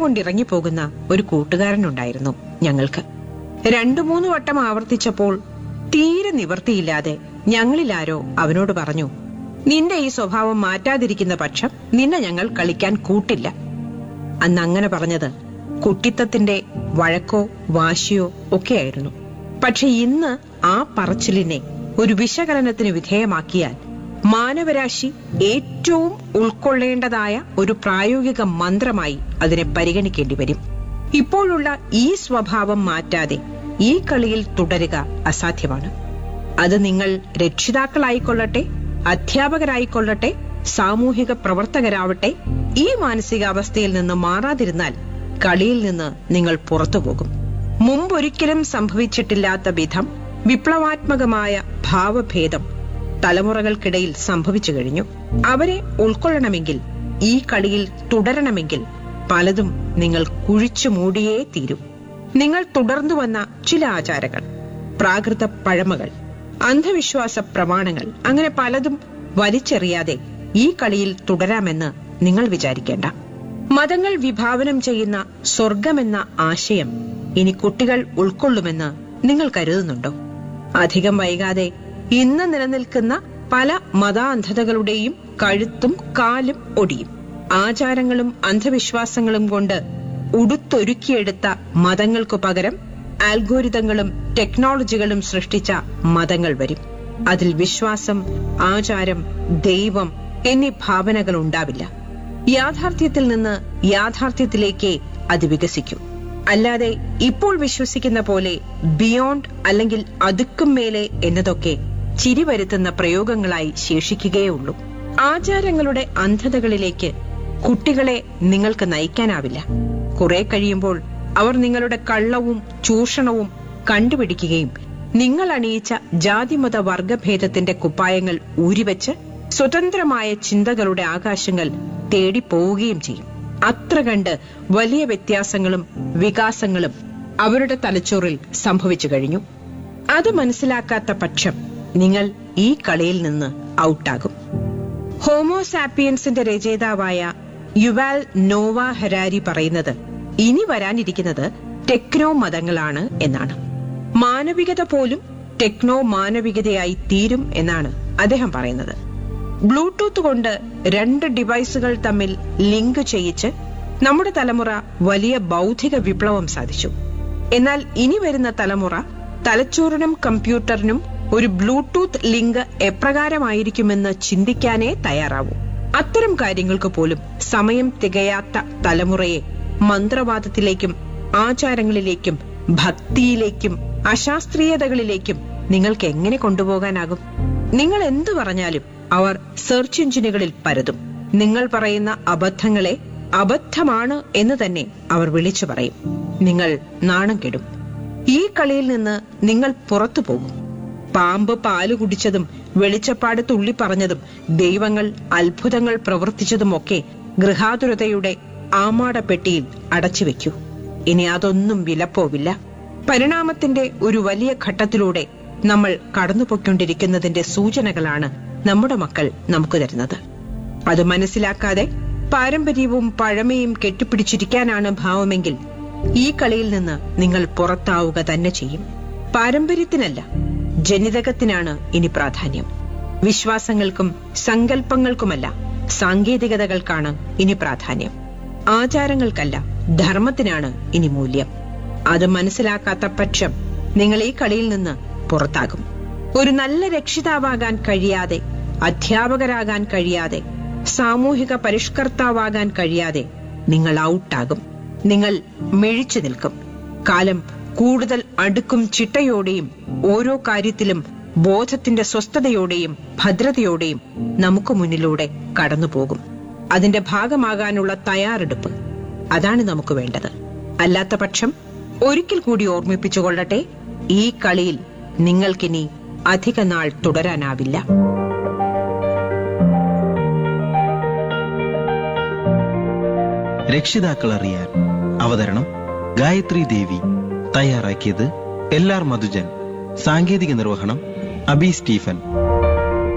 കരഞ്ഞുകൊണ്ട് ഇറങ്ങിപ്പോകുന്ന ഒരു കൂട്ടുകാരനുണ്ടായിരുന്നു ഞങ്ങൾക്ക് രണ്ടു മൂന്ന് വട്ടം ആവർത്തിച്ചപ്പോൾ തീരെ നിവർത്തിയില്ലാതെ ഞങ്ങളിലാരോ അവനോട് പറഞ്ഞു നിന്റെ ഈ സ്വഭാവം മാറ്റാതിരിക്കുന്ന പക്ഷം നിന്നെ ഞങ്ങൾ കളിക്കാൻ കൂട്ടില്ല അന്ന് അങ്ങനെ പറഞ്ഞത് കുട്ടിത്തത്തിന്റെ വഴക്കോ വാശിയോ ഒക്കെയായിരുന്നു പക്ഷെ ഇന്ന് ആ പറച്ചിലിനെ ഒരു വിശകലനത്തിന് വിധേയമാക്കിയാൽ മാനവരാശി ഏറ്റവും ഉൾക്കൊള്ളേണ്ടതായ ഒരു പ്രായോഗിക മന്ത്രമായി അതിനെ പരിഗണിക്കേണ്ടി വരും ഇപ്പോഴുള്ള ഈ സ്വഭാവം മാറ്റാതെ ഈ കളിയിൽ തുടരുക അസാധ്യമാണ് അത് നിങ്ങൾ രക്ഷിതാക്കളായിക്കൊള്ളട്ടെ അധ്യാപകരായിക്കൊള്ളട്ടെ സാമൂഹിക പ്രവർത്തകരാവട്ടെ ഈ മാനസികാവസ്ഥയിൽ നിന്ന് മാറാതിരുന്നാൽ കളിയിൽ നിന്ന് നിങ്ങൾ പുറത്തുപോകും മുമ്പൊരിക്കലും സംഭവിച്ചിട്ടില്ലാത്ത വിധം വിപ്ലവാത്മകമായ ഭാവഭേദം തലമുറകൾക്കിടയിൽ സംഭവിച്ചു കഴിഞ്ഞു അവരെ ഉൾക്കൊള്ളണമെങ്കിൽ ഈ കളിയിൽ തുടരണമെങ്കിൽ പലതും നിങ്ങൾ കുഴിച്ചു മൂടിയേ തീരൂ നിങ്ങൾ തുടർന്നു വന്ന ചില ആചാരങ്ങൾ പ്രാകൃത പഴമകൾ അന്ധവിശ്വാസ പ്രമാണങ്ങൾ അങ്ങനെ പലതും വലിച്ചെറിയാതെ ഈ കളിയിൽ തുടരാമെന്ന് നിങ്ങൾ വിചാരിക്കേണ്ട മതങ്ങൾ വിഭാവനം ചെയ്യുന്ന സ്വർഗമെന്ന ആശയം ഇനി കുട്ടികൾ ഉൾക്കൊള്ളുമെന്ന് നിങ്ങൾ കരുതുന്നുണ്ടോ അധികം വൈകാതെ ഇന്ന് നിലനിൽക്കുന്ന പല മതാന്ധതകളുടെയും കഴുത്തും കാലും ഒടിയും ആചാരങ്ങളും അന്ധവിശ്വാസങ്ങളും കൊണ്ട് ഉടുത്തൊരുക്കിയെടുത്ത മതങ്ങൾക്കു പകരം ആൽഗോരിതങ്ങളും ടെക്നോളജികളും സൃഷ്ടിച്ച മതങ്ങൾ വരും അതിൽ വിശ്വാസം ആചാരം ദൈവം എന്നീ ഭാവനകൾ ഉണ്ടാവില്ല യാഥാർത്ഥ്യത്തിൽ നിന്ന് യാഥാർത്ഥ്യത്തിലേക്ക് അത് വികസിക്കും അല്ലാതെ ഇപ്പോൾ വിശ്വസിക്കുന്ന പോലെ ബിയോണ്ട് അല്ലെങ്കിൽ അതുക്കും മേലെ എന്നതൊക്കെ ചിരി വരുത്തുന്ന പ്രയോഗങ്ങളായി ശേഷിക്കുകയുള്ളൂ ആചാരങ്ങളുടെ അന്ധതകളിലേക്ക് കുട്ടികളെ നിങ്ങൾക്ക് നയിക്കാനാവില്ല കുറെ കഴിയുമ്പോൾ അവർ നിങ്ങളുടെ കള്ളവും ചൂഷണവും കണ്ടുപിടിക്കുകയും നിങ്ങൾ അണിയിച്ച ജാതിമത വർഗഭേദത്തിന്റെ കുപ്പായങ്ങൾ ഊരിവെച്ച് സ്വതന്ത്രമായ ചിന്തകളുടെ ആകാശങ്ങൾ തേടിപ്പോവുകയും ചെയ്യും അത്ര കണ്ട് വലിയ വ്യത്യാസങ്ങളും വികാസങ്ങളും അവരുടെ തലച്ചോറിൽ സംഭവിച്ചു കഴിഞ്ഞു അത് മനസ്സിലാക്കാത്ത പക്ഷം നിങ്ങൾ ഈ കളിയിൽ നിന്ന് ഔട്ടാകും ഹോമോസാപ്പിയൻസിന്റെ രചയിതാവായ യുവാൽ നോവ ഹരാരി പറയുന്നത് ഇനി വരാനിരിക്കുന്നത് ടെക്നോ മതങ്ങളാണ് എന്നാണ് മാനവികത പോലും ടെക്നോ മാനവികതയായി തീരും എന്നാണ് അദ്ദേഹം പറയുന്നത് ബ്ലൂടൂത്ത് കൊണ്ട് രണ്ട് ഡിവൈസുകൾ തമ്മിൽ ലിങ്ക് ചെയ്യിച്ച് നമ്മുടെ തലമുറ വലിയ ബൗദ്ധിക വിപ്ലവം സാധിച്ചു എന്നാൽ ഇനി വരുന്ന തലമുറ തലച്ചോറിനും കമ്പ്യൂട്ടറിനും ഒരു ബ്ലൂടൂത്ത് ലിങ്ക് എപ്രകാരമായിരിക്കുമെന്ന് ചിന്തിക്കാനേ തയ്യാറാവൂ അത്തരം കാര്യങ്ങൾക്ക് പോലും സമയം തികയാത്ത തലമുറയെ മന്ത്രവാദത്തിലേക്കും ആചാരങ്ങളിലേക്കും ഭക്തിയിലേക്കും അശാസ്ത്രീയതകളിലേക്കും നിങ്ങൾക്ക് എങ്ങനെ കൊണ്ടുപോകാനാകും നിങ്ങൾ എന്തു പറഞ്ഞാലും അവർ സെർച്ച് എഞ്ചിനുകളിൽ പരതും നിങ്ങൾ പറയുന്ന അബദ്ധങ്ങളെ അബദ്ധമാണ് എന്ന് തന്നെ അവർ വിളിച്ചു പറയും നിങ്ങൾ നാണം കെടും ഈ കളിയിൽ നിന്ന് നിങ്ങൾ പുറത്തു പോകും പാമ്പ് പാല് കുടിച്ചതും വെളിച്ചപ്പാട് തുള്ളി പറഞ്ഞതും ദൈവങ്ങൾ അത്ഭുതങ്ങൾ പ്രവർത്തിച്ചതുമൊക്കെ ഗൃഹാതുരതയുടെ ആമാടപ്പെട്ടിയിൽ അടച്ചുവെക്കൂ ഇനി അതൊന്നും വിലപ്പോവില്ല പരിണാമത്തിന്റെ ഒരു വലിയ ഘട്ടത്തിലൂടെ നമ്മൾ കടന്നുപോയിക്കൊണ്ടിരിക്കുന്നതിന്റെ സൂചനകളാണ് നമ്മുടെ മക്കൾ നമുക്ക് തരുന്നത് അത് മനസ്സിലാക്കാതെ പാരമ്പര്യവും പഴമയും കെട്ടിപ്പിടിച്ചിരിക്കാനാണ് ഭാവമെങ്കിൽ ഈ കളിയിൽ നിന്ന് നിങ്ങൾ പുറത്താവുക തന്നെ ചെയ്യും പാരമ്പര്യത്തിനല്ല ജനിതകത്തിനാണ് ഇനി പ്രാധാന്യം വിശ്വാസങ്ങൾക്കും സങ്കല്പങ്ങൾക്കുമല്ല സാങ്കേതികതകൾക്കാണ് ഇനി പ്രാധാന്യം ആചാരങ്ങൾക്കല്ല ധർമ്മത്തിനാണ് ഇനി മൂല്യം അത് മനസ്സിലാക്കാത്ത പക്ഷം നിങ്ങൾ ഈ കളിയിൽ നിന്ന് പുറത്താകും ഒരു നല്ല രക്ഷിതാവാകാൻ കഴിയാതെ അധ്യാപകരാകാൻ കഴിയാതെ സാമൂഹിക പരിഷ്കർത്താവാകാൻ കഴിയാതെ നിങ്ങൾ ഔട്ടാകും നിങ്ങൾ മിഴിച്ചു നിൽക്കും കാലം കൂടുതൽ അടുക്കും ചിട്ടയോടെയും ഓരോ കാര്യത്തിലും ബോധത്തിന്റെ സ്വസ്ഥതയോടെയും ഭദ്രതയോടെയും നമുക്ക് മുന്നിലൂടെ കടന്നുപോകും അതിന്റെ ഭാഗമാകാനുള്ള തയ്യാറെടുപ്പ് അതാണ് നമുക്ക് വേണ്ടത് അല്ലാത്ത പക്ഷം ഒരിക്കൽ കൂടി ഓർമ്മിപ്പിച്ചുകൊള്ളട്ടെ ഈ കളിയിൽ നിങ്ങൾക്കിനി അധിക നാൾ തുടരാനാവില്ല രക്ഷിതാക്കൾ അറിയാൻ അവതരണം ഗായത്രി ദേവി തയ്യാറാക്കിയത് എൽ ആർ മധുജൻ സാങ്കേതിക നിർവഹണം അബി സ്റ്റീഫൻ